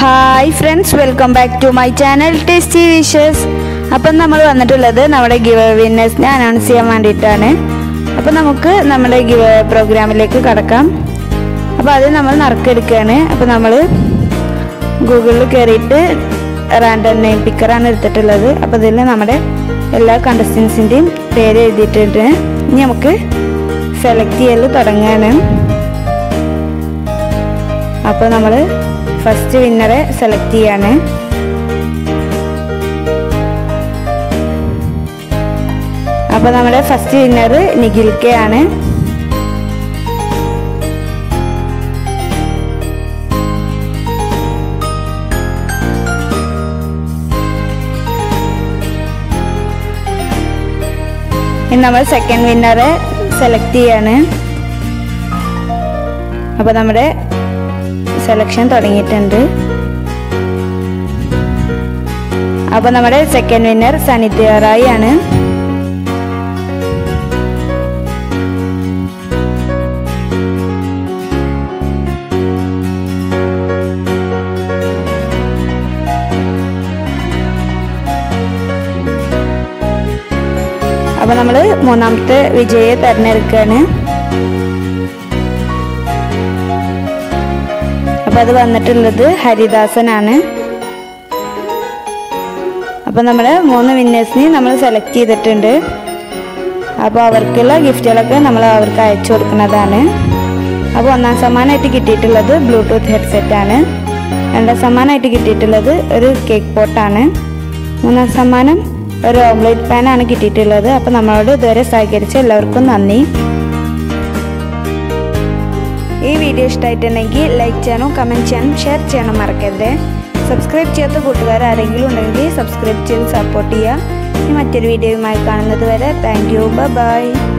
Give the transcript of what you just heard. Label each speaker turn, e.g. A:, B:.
A: hi friends welcome back to my channel tasty wishes അപ്പം നമ്മൾ വന്നിട്ടുള്ളത് നമ്മുടെ ഗിവ് വിന്നേഴ്സിനെ അനൗൺസ് ചെയ്യാൻ വേണ്ടിയിട്ടാണ് അപ്പം നമുക്ക് നമ്മുടെ ഗിവ് പ്രോഗ്രാമിലേക്ക് കടക്കാം അപ്പോൾ അത് നമ്മൾ നറുക്കെടുക്കുകയാണ് അപ്പോൾ നമ്മൾ ഗൂഗിളിൽ കയറിയിട്ട് റാൻഡം നെയിം പിക്കറാണ് എടുത്തിട്ടുള്ളത് അപ്പോൾ ഇതിൽ നമ്മുടെ എല്ലാ കണ്ടസ്റ്റൻസിൻ്റെയും പേര് എഴുതിയിട്ടുണ്ട് ഇനി നമുക്ക് സെലക്ട് ചെയ്യൽ തുടങ്ങുകയാണ് അപ്പോൾ നമ്മൾ ഫസ്റ്റ് വിന്നറെ സെലക്ട് ചെയ്യാണ് അപ്പോൾ നമ്മുടെ ഫസ്റ്റ് വിന്നർ നിഖിൽ കെ ആണ് ഇനി നമ്മൾ സെക്കൻഡ് വിന്നറെ സെലക്ട് ചെയ്യാണ് അപ്പോൾ നമ്മുടെ സെലക്ഷൻ തുടങ്ങിയിട്ടുണ്ട് അപ്പോൾ നമ്മുടെ സെക്കൻഡ് വിന്നർ സനിത്യ റായി ആണ് അപ്പോൾ നമ്മൾ മൂന്നാമത്തെ വിജയെ തിരഞ്ഞെടുക്കുകയാണ് അപ്പോൾ അത് വന്നിട്ടുള്ളത് ഹരിദാസനാണ് അപ്പോൾ നമ്മൾ മൂന്ന് വിന്നേഴ്സിനെ നമ്മൾ സെലക്ട് ചെയ്തിട്ടുണ്ട് അപ്പോൾ അവർക്കുള്ള ഗിഫ്റ്റുകളൊക്കെ നമ്മൾ അവർക്ക് അയച്ചു കൊടുക്കുന്നതാണ് അപ്പോൾ ഒന്നാം സമ്മാനമായിട്ട് കിട്ടിയിട്ടുള്ളത് ബ്ലൂടൂത്ത് ഹെഡ്സെറ്റ് ആണ് രണ്ടാം സമ്മാനമായിട്ട് കിട്ടിയിട്ടുള്ളത് ഒരു കേക്ക് പോട്ടാണ് മൂന്നാം സമ്മാനം ഒരു ഓംലേറ്റ് പാനാണ് കിട്ടിയിട്ടുള്ളത് അപ്പോൾ നമ്മളോട് ഇതുവരെ സഹകരിച്ച എല്ലാവർക്കും നന്ദി ഈ വീഡിയോ ഇഷ്ടമായിട്ടുണ്ടെങ്കിൽ ലൈക്ക് ചെയ്യാനും കമൻറ്റ് ചെയ്യാനും ഷെയർ ചെയ്യാനും മറക്കരുത് സബ്സ്ക്രൈബ് ചെയ്യാത്ത കൂട്ടുകാർ ആരെങ്കിലും ഉണ്ടെങ്കിൽ സബ്സ്ക്രൈബ് ചെയ്ത് സപ്പോർട്ട് ചെയ്യുക ഇനി മറ്റൊരു വീഡിയോയുമായി കാണുന്നത് വരെ താങ്ക് യു ബൈ